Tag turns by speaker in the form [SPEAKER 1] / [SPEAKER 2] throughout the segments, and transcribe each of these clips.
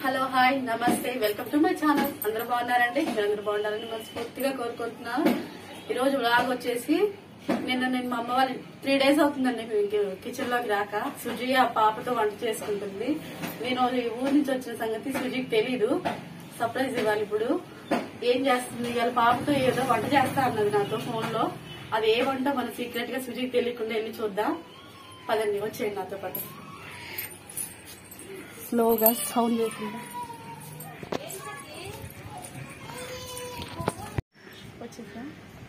[SPEAKER 1] Hello hi namaste welcome to my channel అందరూ బాగున్నారండి మీరు అందరూ బాగున్నారని మనస్ఫూర్తిగా కోరుకుంటున్నాను ఈ రోజు వ్లాగ్ వచ్చేసి నిన్న నేను మా అమ్మ వాళ్ళ త్రీ డేస్ అవుతుందండి కిచెన్ లోకి రాక సుజీ ఆ పాపతో వంట చేసుకుంటుంది నేను ఈ ఊరు నుంచి వచ్చిన సంగతి సుజీకి తెలీదు సర్ప్రైజ్ ఇవ్వాలి ఇప్పుడు ఏం చేస్తుంది వాళ్ళ పాపతో ఏదో వంట చేస్తా అన్నది నాతో ఫోన్ లో అది ఏ వంట మన సీక్రెట్ గా సుజీకి తెలియకుండా వెళ్ళి చూద్దాం పదండి వచ్చేయండి నాతో పాటు స్లోగా సౌండ్ లేకుండా వచ్చేసా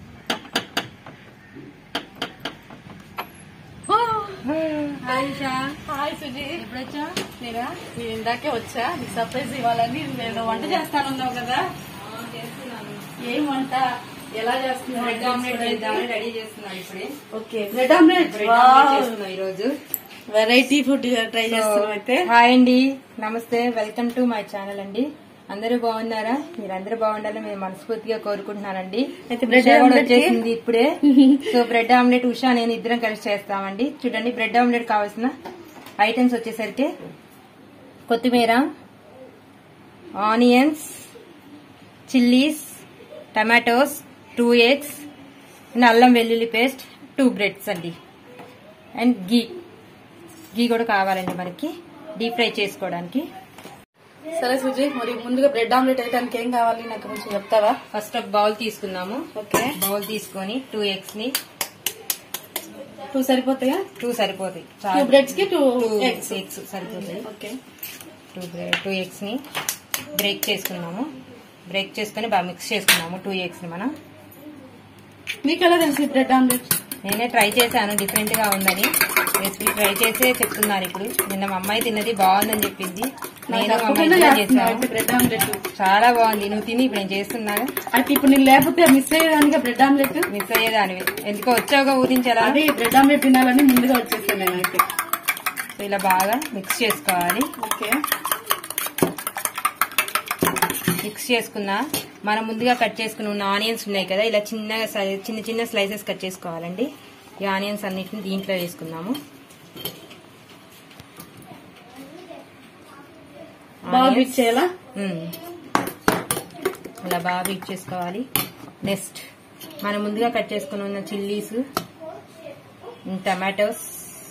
[SPEAKER 2] హాయ్ ఉషా
[SPEAKER 1] హాయ్ సుజీ
[SPEAKER 2] ఎప్పుడు వచ్చా
[SPEAKER 1] నేనా నేను ఇందాకే వచ్చా నీకు సర్ప్రైజ్ ఇవ్వాలని నేను వంట చేస్తానన్నావు కదా ఏం వంట ఎలా
[SPEAKER 2] బ్రెడ్
[SPEAKER 1] చేస్తున్నావు
[SPEAKER 2] ఆమ్లెట్ చేద్దామని రెడీ చేస్తున్నాను ఇప్పుడే
[SPEAKER 1] okay bread omelette
[SPEAKER 2] bread omelette చేస్తున్నా ఈ రోజు
[SPEAKER 1] వెరైటీ ఫుడ్ ట్రై చేస్తున్నాం అయితే
[SPEAKER 2] హాయ్ అండి నమస్తే వెల్కమ్ టు మై ఛానల్ అండి అందరూ బాగున్నారా మీరందరూ బాగుండాలని మేము మనస్ఫూర్తిగా కోరుకుంటున్నానండి
[SPEAKER 1] అయితే bread
[SPEAKER 2] ఉషా కూడా
[SPEAKER 1] omelette కి-
[SPEAKER 2] వచ్చేసింది ఇప్పుడే సో బ్రెడ్ ఆమ్లెట్ ఉషా నేను ఇద్దరం కలిసి చేస్తామండి చూడండి బ్రెడ్ ఆమ్లెట్ కావాల్సిన ఐటమ్స్ వచ్చేసరికి కొత్తిమీర onions chillies tomatoes two eggs and అల్లం వెల్లుల్లి పేస్ట్ టూ బ్రెడ్స్ అండి అండ్ గీ గీ కూడా కావాలండి మనకి డీప్ ఫ్రై చేసుకోవడానికి
[SPEAKER 1] సరే సుజీ మరి ముందుగా బ్రెడ్ ఆమ్లెట్ వేయడానికి ఏం కావాలి నాకు కొంచెం చెప్తావా
[SPEAKER 2] ఫస్ట్ ఒక బౌల్ తీసుకుందాము
[SPEAKER 1] ఓకే
[SPEAKER 2] బౌల్ తీసుకొని టూ ఎగ్స్ ని
[SPEAKER 1] టూ సరిపోతాయా
[SPEAKER 2] టూ సరిపోతాయి
[SPEAKER 1] టూ బ్రెడ్స్ కి టూ
[SPEAKER 2] టూ
[SPEAKER 1] ఎగ్స్
[SPEAKER 2] ఎగ్స్ సరిపోతాయి
[SPEAKER 1] ఓకే
[SPEAKER 2] టూ టూ ఎగ్స్ ని బ్రేక్ చేసుకున్నాము బ్రేక్ చేసుకుని బాగా మిక్స్ చేసుకున్నాము టూ ఎగ్స్ ని మనం
[SPEAKER 1] మీకు ఎలా తెలిసి బ్రెడ్ ఆమ్లెట్
[SPEAKER 2] నేనే ట్రై చేశాను డిఫరెంట్ గా ఉందని రెసిపీ ట్రై చేసే చెప్తున్నాను ఇప్పుడు నిన్న మా అమ్మాయి తిన్నది బాగుందని చెప్పింది నేను మా అమ్మాయి ఇద్దరం చేశాను
[SPEAKER 1] బ్రెడ్ ఆమ్లెట్
[SPEAKER 2] చాలా బాగుంది నువ్వు తిని ఇప్పుడు నేను చేస్తున్నాను
[SPEAKER 1] అయితే ఇప్పుడు నేను లేకపోతే మిస్ అయ్యేదానికి బ్రెడ్ ఆమ్లెట్
[SPEAKER 2] మిస్ అయ్యేదానివి ఎందుకో వచ్చావుగా ఊరించాలా
[SPEAKER 1] అది బ్రెడ్ ఆమ్లెట్ తినాలని ముందుగా వచ్చేసాను నేనైతే
[SPEAKER 2] సో ఇలా బాగా మిక్స్ చేసుకోవాలి
[SPEAKER 1] ఓకే
[SPEAKER 2] మిక్స్ చేసుకున్నా మనం ముందుగా కట్ చేసుకుని ఉన్న ఆనియన్స్ ఉన్నాయి కదా ఇలా చిన్నగా సై- చిన్న చిన్న స్లైసెస్ కట్ చేసుకోవాలండి ఈ ఆనియన్స్ అన్నిటిని దీంట్లో వేసుకుందాము
[SPEAKER 1] బాగా
[SPEAKER 2] Onions.
[SPEAKER 1] మిక్స్ చేయాలా
[SPEAKER 2] మ్మ్. ఇలా బాగా మిక్స్ చేసుకోవాలి నెక్స్ట్ మనం ముందుగా కట్ చేసుకుని ఉన్న చిల్లీస్ టమాటోస్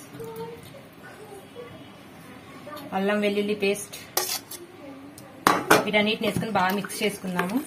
[SPEAKER 2] అల్లం వెల్లుల్లి పేస్ట్ వీటన్నిటిని వేసుకుని బాగా మిక్స్ చేసుకుందాము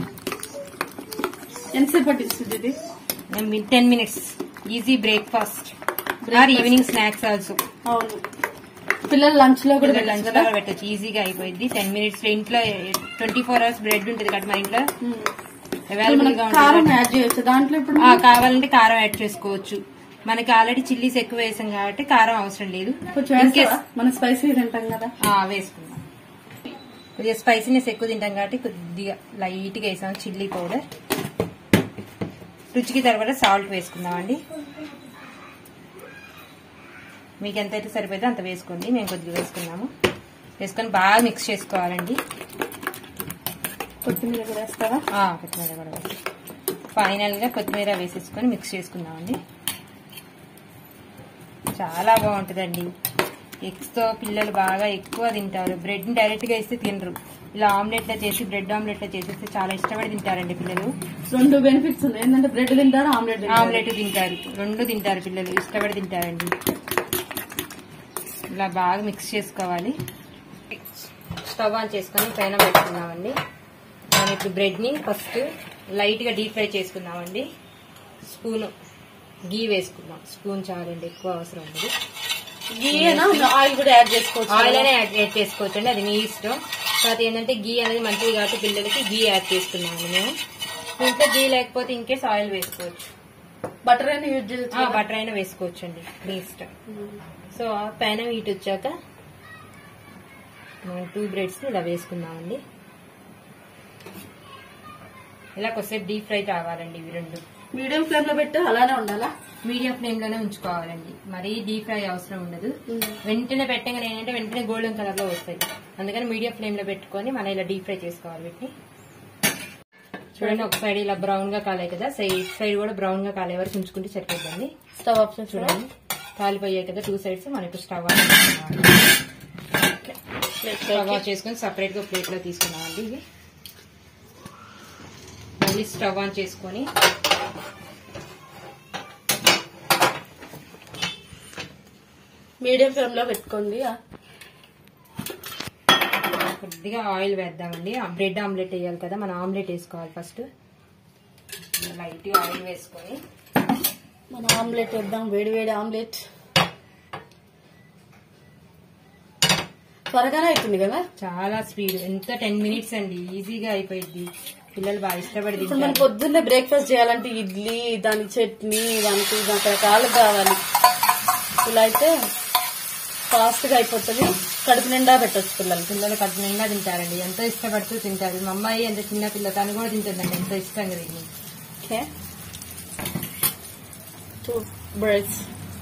[SPEAKER 1] ఎంతసేపు పట్టిస్తుంది ఇది
[SPEAKER 2] ten minutes easy breakfast or evening snacks also
[SPEAKER 1] అవును పిల్లలు లంచ్ లో కూడా
[SPEAKER 2] లంచ్
[SPEAKER 1] పెట్టచ్చు కదా
[SPEAKER 2] పెట్టచ్చు ఈజీగా అయిపోయింది టెన్ మినిట్స్ ఇంట్లో ట్వంటీ ఫోర్ అవర్స్ బ్రెడ్ ఉంటుంది కదా మన ఇంట్లో
[SPEAKER 1] ఉమ్.
[SPEAKER 2] అవైలబుల్
[SPEAKER 1] మనం
[SPEAKER 2] గా
[SPEAKER 1] కారం
[SPEAKER 2] ఉంటుంది
[SPEAKER 1] యాడ్ చేయొచ్చు దాంట్లో ఇప్పుడు
[SPEAKER 2] ఆ, కావాలంటే కారం యాడ్ చేసుకోవచ్చు మనకి ఆల్రెడీ చిల్లీస్ ఎక్కువ వేసాం కాబట్టి కారం అవసరం లేదు
[SPEAKER 1] కొంచెం
[SPEAKER 2] In case-
[SPEAKER 1] వేస్తావా? మనం స్పైసీ తింటాం కదా
[SPEAKER 2] ఆ, వేసుకుందాం కొద్దిగా స్పైసీనెస్ ఎక్కువ తింటాం కాబట్టి కొద్దిగా లైట్ గా వేసాం చిల్లీ పౌడర్ రుచికి తరబడి సాల్ట్ వేసుకుందామండి మీకు ఎంత అయితే సరిపోతే అంత వేసుకోండి మేము కొద్దిగా వేసుకున్నాము వేసుకొని బాగా మిక్స్ చేసుకోవాలండి
[SPEAKER 1] కొత్తిమీర కూడా వేస్తావా
[SPEAKER 2] ఆ, కొత్తిమీర కూడా వేసి ఫైనల్ గా కొత్తిమీర వేసేసుకొని మిక్స్ చేసుకుందామండి చాలా బాగుంటుందండి ఎగ్స్ తో పిల్లలు బాగా ఎక్కువ తింటారు బ్రెడ్ ని డైరెక్ట్ గా ఇస్తే తినరు ఇలా ఆమ్లెట్ లా చేసి బ్రెడ్ ఆమ్లెట్ లా చేసేస్తే చాలా ఇష్టపడి తింటారండి పిల్లలు
[SPEAKER 1] రెండు బెనిఫిట్స్ ఉన్నాయి ఏంటంటే బ్రెడ్ తింటారు ఆమ్లెట్ తింటారు
[SPEAKER 2] ఆమ్లెట్ తింటారు రెండు తింటారు పిల్లలు ఇష్టపడి తింటారండి ఇలా బాగా మిక్స్ చేసుకోవాలి స్టవ్ ఆన్ చేసుకొని పైన పెట్టుకుందామండి మనం ఇప్పుడు బ్రెడ్ ని ఫస్ట్ లైట్ గా డీప్ ఫ్రై చేసుకుందామండి స్పూన్ గీ వేసుకుందాం స్పూన్ చాలండి ఎక్కువ అవసరం ఉంది
[SPEAKER 1] గీ ఆయిల్ కూడా యాడ్ చేసుకోవచ్చు
[SPEAKER 2] ఆయిల్ అయినా యాడ్ యాడ్ చేసుకోవచ్చు అండి అది మీ ఇష్టం తర్వాత ఏంటంటే గీ అనేది మంచిది కాబట్టి పిల్లలకి గీ యాడ్ చేసుకున్నాము మేము ఇంట్లో గీ లేకపోతే ఇన్కేస్ ఆయిల్ వేసుకోవచ్చు
[SPEAKER 1] బటర్ అయినా యూజ్ చేయొచ్చు
[SPEAKER 2] బటర్ అయినా వేసుకోవచ్చు అండి మీ ఇష్టం సో ఆ పైన హీట్ వచ్చాక మనం టూ బ్రెడ్స్ ఇలా వేసుకుందామండి ఇలా కొద్దిసేపు డీప్ ఫ్రై కావాలండి ఇవి రెండు
[SPEAKER 1] మీడియం ఫ్లేమ్ లో పెట్టు అలానే ఉండాలా
[SPEAKER 2] మీడియం ఫ్లేమ్ లోనే ఉంచుకోవాలండి మరీ డీప్ ఫ్రై అవసరం ఉండదు వెంటనే పెట్టగానే ఏంటంటే వెంటనే గోల్డెన్ కలర్ లో వస్తాయి అందుకని మీడియం ఫ్లేమ్ లో పెట్టుకొని మనం ఇలా డీప్ ఫ్రై చేసుకోవాలి వీటిని చూడండి ఒక సైడ్ ఇలా బ్రౌన్ గా కాలే కదా సైడ్ సైడ్ కూడా బ్రౌన్ గా కాలే వరకు ఉంచుకుంటే సరిపోద్దండి
[SPEAKER 1] స్టవ్ ఆప్షన్
[SPEAKER 2] చూడండి కాలిపోయాయి కదా టూ సైడ్స్ మనం ఇప్పుడు స్టవ్ ఆన్ చేసుకోవాలి స్టవ్ ఆఫ్ చేసుకొని సపరేట్ గా ప్లేట్ లో తీసుకున్నామండి ఇవి మళ్ళీ స్టవ్ ఆన్ చేసుకొని
[SPEAKER 1] మీడియం ఫ్లేమ్ లో పెట్టుకోండి
[SPEAKER 2] కొద్దిగా ఆయిల్ వేద్దామండి బ్రెడ్ ఆమ్లెట్ వేయాలి కదా మనం ఆమ్లెట్ వేసుకోవాలి ఫస్ట్ లైట్ ఆయిల్ వేసుకొని
[SPEAKER 1] మన ఆమ్లెట్ వేద్దాం వేడి వేడి ఆమ్లెట్ త్వరగానే అవుతుంది కదా
[SPEAKER 2] చాలా స్పీడ్ ఎంత టెన్ మినిట్స్ అండి ఈజీగా అయిపోయింది పిల్లలు బాగా ఇష్టపడి
[SPEAKER 1] ఇప్పుడు మనం
[SPEAKER 2] తింటారు
[SPEAKER 1] పొద్దున్నే బ్రేక్ఫాస్ట్ చేయాలంటే ఇడ్లీ దానికి చట్నీ దానికి రకరకాలు కావాలి ఇలా అయితే ఫాస్ట్ గా అయిపోతుంది కడుపు నిండా పెట్టచ్చు పిల్లలకి
[SPEAKER 2] పిల్లలు కడుపు నిండా తింటారండి ఎంతో ఇష్టపడుతూ తింటారు మా అమ్మాయి ఎంత చిన్న పిల్ల తను కూడా తింటుందండి ఎంతో ఇష్టంగా తిని
[SPEAKER 1] okay two breads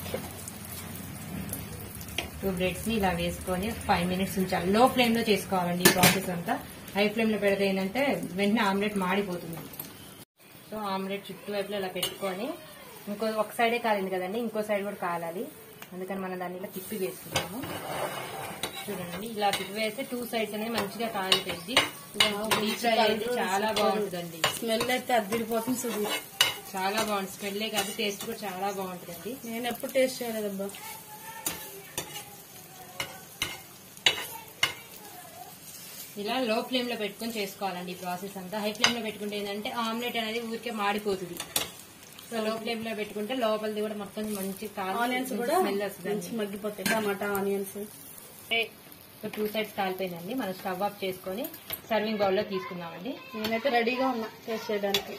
[SPEAKER 2] two breads ని ఇలా వేసుకొని ఫైవ్ మినిట్స్ ఉంచాలి లో ఫ్లేమ్ లో చేసుకోవాలండి ఈ ప్రాసెస్ అంతా హై ఫ్లేమ్ లో పెడితే ఏంటంటే వెంటనే ఆమ్లెట్ మాడిపోతుంది సో ఆమ్లెట్ చుట్టూ వైపులో ఇలా పెట్టుకొని ఇంకో ఒక సైడే కాలింది కదండి ఇంకో సైడ్ కూడా కాలాలి అందుకని మనం దాన్ని ఇలా తిప్పి వేసుకుంటాము చూడండి ఇలా తిప్పి వేస్తే టూ సైడ్స్ అనేది మంచిగా కాలిపోయింది డీప్ ఫ్రై అయితే చాలా బాగుంటుందండి
[SPEAKER 1] స్మెల్ అయితే అద్దరిపోతుంది సుధీర్
[SPEAKER 2] చాలా బాగుంటుంది స్మెల్లే కాదు టేస్ట్ కూడా చాలా బాగుంటుందండి
[SPEAKER 1] నేను ఎప్పుడు టేస్ట్ చేయలేదబ్బా
[SPEAKER 2] ఇలా లో ఫ్లేమ్ లో పెట్టుకొని చేసుకోవాలండి ఈ ప్రాసెస్ అంతా హై ఫ్లేమ్ లో పెట్టుకుంటే ఏంటంటే ఆమ్లెట్ అనేది ఊరికే మాడిపోతుంది సో లో ఫ్లేమ్ లో పెట్టుకుంటే లోపలిది కూడా మొత్తం మంచి
[SPEAKER 1] ఆనియన్స్ కూడా
[SPEAKER 2] స్మెల్ వస్తుంది
[SPEAKER 1] మంచి మగ్గిపోతాయి tomato onions
[SPEAKER 2] so two sides కాలిపోయిందండి మనం స్టవ్ ఆఫ్ చేసుకొని సర్వింగ్ బౌల్ లో తీసుకుందామండి
[SPEAKER 1] నేనైతే రెడీగా ఉన్నా టేస్ట్ చేయడానికి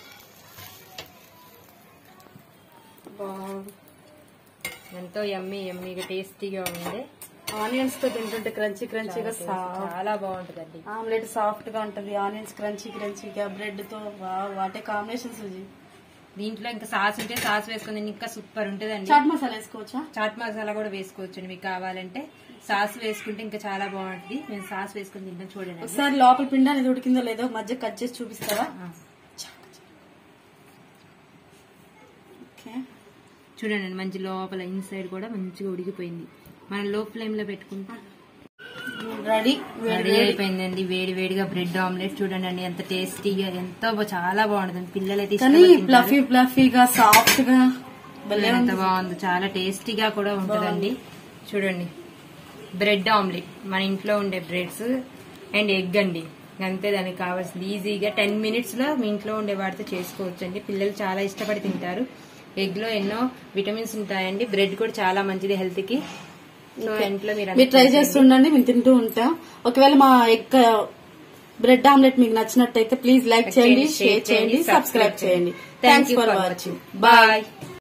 [SPEAKER 1] బాగుంది
[SPEAKER 2] ఎంతో ఎమ్మి ఎమ్మిగా టేస్టీగా ఉంది
[SPEAKER 1] ఆనియన్స్ తో తింటుంటే క్రంచీ క్రంచీగా సాఫ్ట్
[SPEAKER 2] చాలా బాగుంటుందండి
[SPEAKER 1] ఆమ్లెట్ సాఫ్ట్ గా ఉంటది ఆనియన్స్ క్రంచీ క్రంచీగా బ్రెడ్ తో వావ్, వాటే కాంబినేషన్ సుజీ
[SPEAKER 2] దీంట్లో ఇంకా సాస్ ఉంటే సాస్ వేసుకొని తిని ఇంకా సూపర్ ఉంటుందండి
[SPEAKER 1] చాట్ మసాలా వేసుకోవచ్చా
[SPEAKER 2] చాట్ మసాలా కూడా వేసుకోవచ్చు మీకు కావాలంటే సాస్ వేసుకుంటే ఇంకా చాలా బాగుంటుంది నేను సాస్ వేసుకొని తింటాం చూడండి
[SPEAKER 1] ఒకసారి లోపల పిండి అనేది ఉడికిందో లేదో మధ్య కట్ చేసి చూపిస్తావా
[SPEAKER 2] ఆ.
[SPEAKER 1] ఓకే
[SPEAKER 2] చూడండి మంచి లోపల ఇన్సైడ్ కూడా మంచిగా ఉడికిపోయింది మనం లో ఫ్లేమ్ లో పెట్టుకుంటే
[SPEAKER 1] రెడీ
[SPEAKER 2] రెడీ అయిపోయిందండి వేడి వేడిగా బ్రెడ్ ఆమ్లెట్ చూడండి అండి ఎంత టేస్టీగా ఎంతో బా- చాలా బాగుంటుంది పిల్లలు అయితే
[SPEAKER 1] కానీ
[SPEAKER 2] ఇష్టపడి తింటారు.
[SPEAKER 1] ఫ్లఫీ ఫ్లఫీగా సాఫ్ట్ గా భలే
[SPEAKER 2] ఎంత
[SPEAKER 1] ఉంది.
[SPEAKER 2] బాగుంది చాలా టేస్టీగా కూడా ఉంటుందండి చూడండి బ్రెడ్ ఆమ్లెట్ మన ఇంట్లో ఉండే బ్రెడ్స్ అండ్ ఎగ్ అండి అంతే దానికి కావాల్సింది ఈజీగా టెన్ మినిట్స్ లో మీ ఇంట్లో ఉండే వాటితో చేసుకోవచ్చు అండి పిల్లలు చాలా ఇష్టపడి తింటారు ఎగ్ లో ఎన్నో విటమిన్స్ ఉంటాయండి బ్రెడ్ కూడా చాలా మంచిది హెల్త్ కి సో ఇంట్లో మీరు
[SPEAKER 1] మీరు ట్రై చేస్తుండండి మేము తింటూ ఉంటాం ఒకవేళ మా ఎగ్ బ్రెడ్ ఆమ్లెట్ మీకు నచ్చినట్టయితే ప్లీజ్ లైక్ చేయండి షేర్ చేయండి సబ్స్క్రైబ్ చేయండి థ్యాంక్స్ ఫర్ వాచింగ్ బాయ్